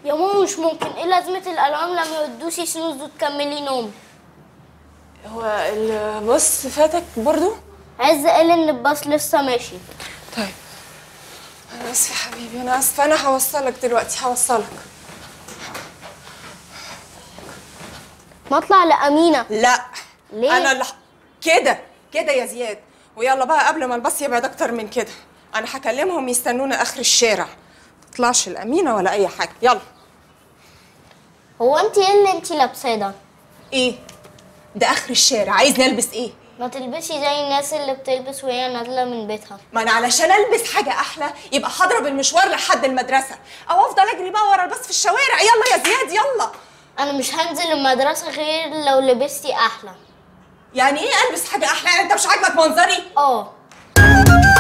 يا ماما مش ممكن ايه لازمة الالعاب لما يدوسي سنوز وتكملي نوم هو الباص فاتك برضو عز قال ان الباص لسه ماشي طيب انا اسفه يا حبيبي انا اسفه انا هوصلك دلوقتي هوصلك ما اطلع لامينه لا ليه؟ انا اللي ح- كده كده يا زياد ويلا بقى قبل ما الباص يبعد اكتر من كده انا هكلمهم يستنونا اخر الشارع تطلعش الامينه ولا اي حاجه يلا هو انت ايه اللي انت لابساه ده ايه ده اخر الشارع عايز نلبس ايه ما تلبسي زي الناس اللي بتلبس وهي نازله من بيتها ما انا علشان البس حاجه احلى يبقى هضرب المشوار لحد المدرسه او افضل اجري بقى ورا الباص في الشوارع يلا يا زياد يلا انا مش هنزل المدرسه غير لو لبستي احلى يعني ايه البس حاجه احلى يعني انت مش عاجبك منظري اه